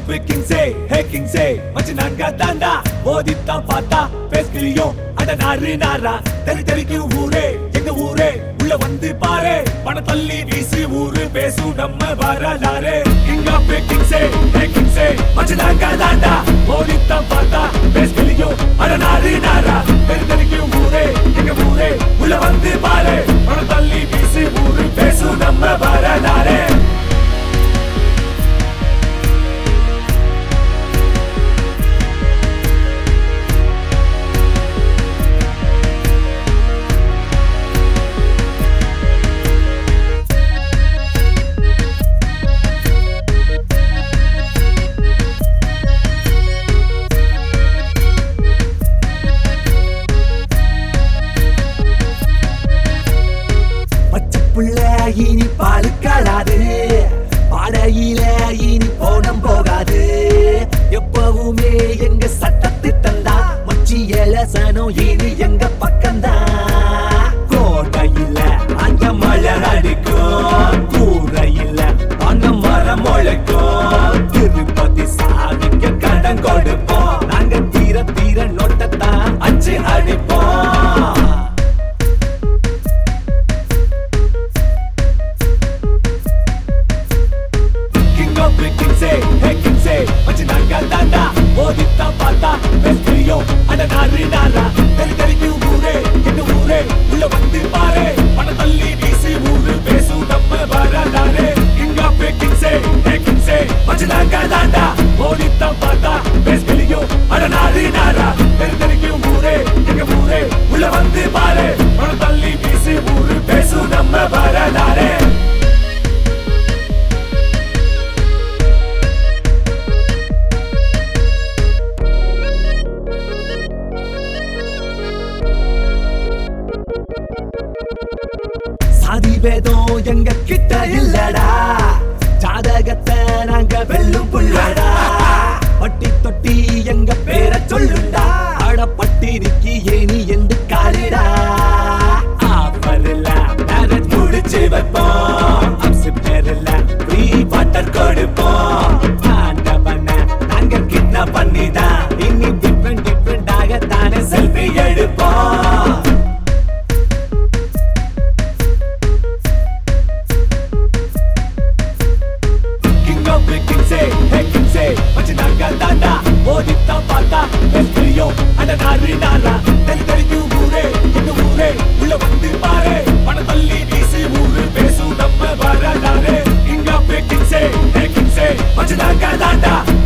of கிங்ஸே ஹே கிங்ஸே மச்சி நாங்க தாண்டா மோதித்தான் பார்த்தா பேஸ்கிலியும் அட நாரு நாரா தெரி தெரிக்கும் ஊரே எங்க ஊரே உள்ள வந்து பாரு பண தள்ளி வீசி ஊரு பேசும் நம்ம வரலாறு கிங் ஆஃப் கிங்ஸே ஹே கிங்ஸே மச்சி நாங்க தாண்டா மோதித்தான் பார்த்தா பேஸ்கிலியும் அட நாரு நாரா தெரி தெரிக்கும் ஊரே எங்க ஊரே உள்ள வந்து பாரு பண தள்ளி வீசி ஊரு பேசும் நம்ம வரலாறு பச்சை புள்ள இனி பாலு காடாது பாடையில இனி போனம் போகாது எப்பவுமே எங்க சட்டத்திட்டம் தான் மச்சி எலசனம் இனி எங்க பக்கம்தான் கோட்டையில அங்க மழை அடிக்கும் கூரையில அங்க மரம் முளைக்கும் திருப்பதி சாமிக்கு கடன் கொடுப்போம் நாங்க தீர தீர நோட்டத்தான் அச்சு அடிப்போம் King of the Kingsé, hey Kingsé, மச்சி நாங்க தாண்டா மோதித்தான் பார்த்தா பெஸ்டியோ அட நாரு நாரா தெரி தெரிக்கும் ஊரே எங்க ஊரே உள்ள வந்து பாரு பண தள்ளி வீசி ஊரு பேசும் நம்ம வரலாறு King of the Kingsé, hey Kingsé, மச்சி நாங்க தாண்டா மோதித்தான் பார்த்தா பெஸ்டியோ அட நாரு நாரா தெரி தெரிக்கும் ஊரே எங்க ஊரே உள்ள வந்து பாரு பண தள்ளி வீசி ஊரு பேசும் நம்ம வரலாறு சாதி பேதம் எங்க கிட்ட இல்லடா ஜாதகத்தை நாங்க வெல்லும் புள்ளடா பட்டி தொட்டி எங்க பேரை சொல்லுண்டா அட பட்டிருக்கி ஏனி என்று காலிடா ஆஃபர்ல மேரேஜ் முடிச்சு வைப்போம் அப்சி பேர்ல ஃப்ரீ வாட்டர் கொடுப்போம் ஆண்டவன நாங்க கிட்னா பண்ணிதான் இனி டிஃப்ரெண்ட் டிஃப்ரெண்டாக தானே செல்ஃபி எடுப்போம் King of the Kingsé, hey Kingsé, மச்சி நாங்க தாண்டா மோதித்தான் பார்த்தா பெஸ்டியோ அட நாரு நாரா தெரி தெரிக்கும் ஊரே எங்க ஊரே உள்ள வந்து பாரு பண தள்ளி வீசி ஊரு பேசும் நம்ம வரலாறு King of the Kingsé, hey Kingsé, மச்சி நாங்க தாண்டா